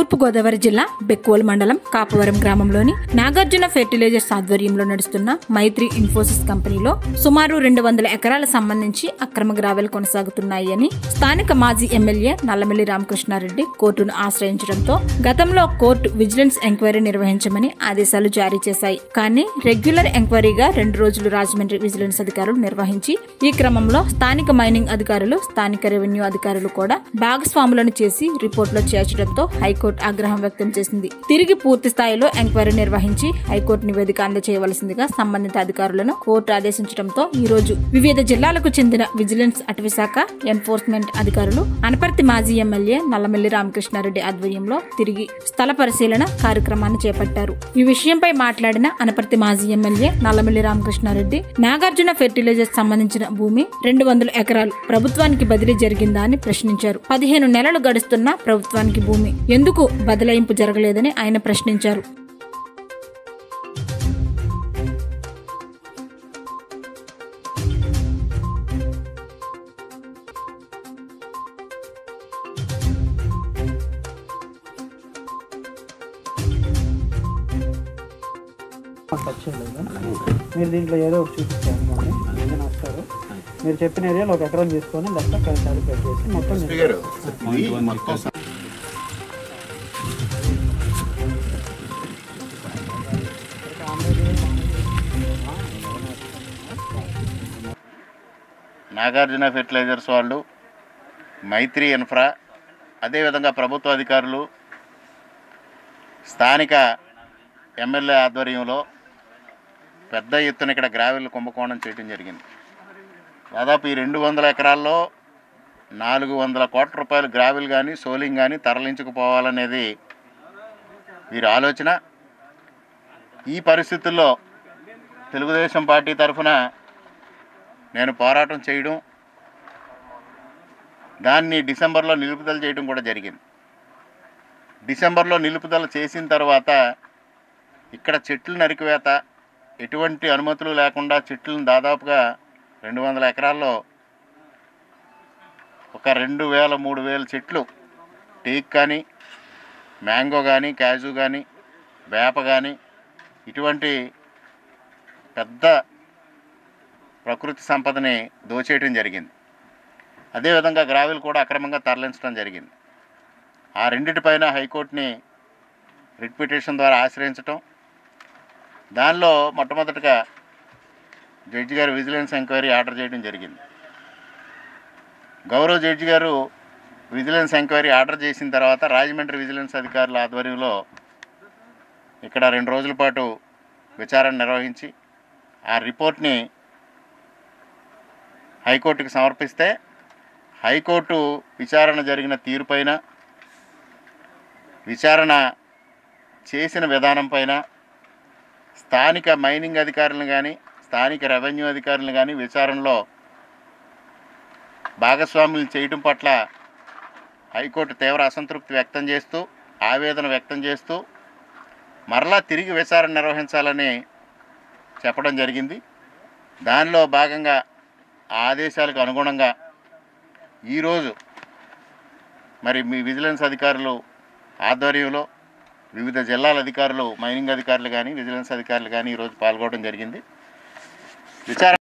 తూర్పుగోదావరి జిల్లా బెక్కోల్ మండలం కాపవరం గ్రామంలోని నాగార్జున ఫెర్టిలైజర్స్ ఆధ్వర్యంలో నడుస్తున్న మైత్రి ఇన్ఫోసిస్ కంపెనీలో సుమారు రెండు వందల ఎకరాల సంబంధించి అక్రమ గ్రావెల్ కొనసాగుతున్నాయి అని స్థానిక మాజీ ఎమ్మెల్యే నల్లమిల్లి రామకృష్ణారెడ్డి కోర్టును ఆశ్రయించడంతో గతంలో కోర్టు విజిలెన్స్ ఎంక్వైరీ నిర్వహించమని ఆదేశాలు జారీ చేశాయి కానీ రెగ్యులర్ ఎంక్వైరీగా రెండు రోజులు రాజమండ్రి విజిలెన్స్ అధికారులు నిర్వహించి ఈ క్రమంలో స్థానిక మైనింగ్ అధికారులు స్థానిక రెవెన్యూ అధికారులు కూడా భాగస్వాములను చేసి రిపోర్టులో చేర్చడంతో హైకోర్టు ఆగ్రహం వ్యక్తం చేసింది తిరిగి పూర్తి స్థాయిలో ఎంక్వైరీ నిర్వహించి హైకోర్టు నివేదిక అందజేయవలసిందిగా సంబంధిత అధికారులను కోర్టు ఆదేశించడంతో ఈ రోజు వివిధ జిల్లాలకు చెందిన విజిలెన్స్ అటవీశాఖ ఎన్ఫోర్స్మెంట్ అధికారులు అనపర్తి మాజీ ఎమ్మెల్యే నల్లమిల్లి రామకృష్ణారెడ్డి ఆధ్వర్యంలో తిరిగి స్థల పరిశీలన కార్యక్రమాన్ని చేపట్టారు ఈ విషయంపై మాట్లాడిన అనపర్తి మాజీ ఎమ్మెల్యే నల్లమిల్లి రామకృష్ణారెడ్డి నాగార్జున ఫెర్టిలైజర్స్ సంబంధించిన భూమి రెండు వందల ఎకరాలు ప్రభుత్వానికి బదిలీ జరిగిందా అని ప్రశ్నించారు పదిహేను నెలలు గడుస్తున్న ప్రభుత్వానికి భూమి ఎందుకు బదలాయింపు జరగలేదని ఆయన ప్రశ్నించారు టచ్ చేయలేదు మీరు దీంట్లో ఏదో ఒకటి చూపించారు కానీ నేను వస్తారు మీరు చెప్పిన ఏరియాలో ఒక ఎకరం తీసుకొని లెక్క క్యాలిక్యులేట్ చేసి మొత్తం మీరు- ఫిగర్ ఇది మొత్తం నాగార్జున ఫెర్టిలైజర్స్ వాళ్ళు మైత్రి ఇన్ఫ్రా అదేవిధంగా ప్రభుత్వ అధికారులు స్థానిక ఎమ్మెల్యే ఆధ్వర్యంలో పెద్ద ఎత్తున ఇక్కడ గ్రావెల్ కుంభకోణం చేయడం జరిగింది దాదాపు ఈ రెండు వందల ఎకరాల్లో నాలుగు వందల కోట్ల రూపాయలు గ్రావెల్ కానీ సోలింగ్ కానీ తరలించుకుపోవాలనేది వీరి ఆలోచన ఈ పరిస్థితుల్లో తెలుగుదేశం పార్టీ తరఫున నేను పోరాటం చేయడం దాన్ని డిసెంబర్లో నిలుపుదల చేయడం కూడా జరిగింది డిసెంబర్లో నిలుపుదల చేసిన తర్వాత ఇక్కడ చెట్లు నరికివేత ఎటువంటి అనుమతులు లేకుండా చెట్లను దాదాపుగా రెండు వందల ఎకరాల్లో ఒక రెండు వేల మూడు వేల చెట్లు టేక్ కానీ మ్యాంగో కానీ క్యాజు కానీ వేప కానీ ఇటువంటి పెద్ద ప్రకృతి సంపదని దోచేయటం జరిగింది అదేవిధంగా గ్రావెల్ కూడా అక్రమంగా తరలించడం జరిగింది ఆ రెండిటిపైన హైకోర్టుని రిట్ పిటిషన్ ద్వారా ఆశ్రయించటం దానిలో మొట్టమొదటిగా జడ్జి గారు విజిలెన్స్ ఎంక్వైరీ ఆర్డర్ చేయడం జరిగింది గౌరవ జడ్జి గారు విజిలెన్స్ ఎంక్వైరీ ఆర్డర్ చేసిన తర్వాత రాజమండ్రి విజిలెన్స్ అధికారుల ఆధ్వర్యంలో ఇక్కడ రెండు రోజుల పాటు విచారణ నిర్వహించి ఆ రిపోర్ట్ని హైకోర్టుకి సమర్పిస్తే హైకోర్టు విచారణ జరిగిన తీరుపైన విచారణ చేసిన విధానం పైన స్థానిక మైనింగ్ అధికారులను కానీ స్థానిక రెవెన్యూ అధికారులను కానీ విచారణలో భాగస్వాములు చేయటం పట్ల హైకోర్టు తీవ్ర అసంతృప్తి వ్యక్తం చేస్తూ ఆవేదన వ్యక్తం చేస్తూ మరలా తిరిగి విచారణ నిర్వహించాలని చెప్పడం జరిగింది దానిలో భాగంగా ఆ ఆదేశాలకు అనుగుణంగా ఈరోజు మరి మీ విజిలెన్స్ అధికారులు ఆధ్వర్యంలో వివిధ జిల్లాల అధికారులు మైనింగ్ అధికారులు కానీ విజిలెన్స్ అధికారులు కానీ ఈరోజు పాల్గొనడం జరిగింది విచారణ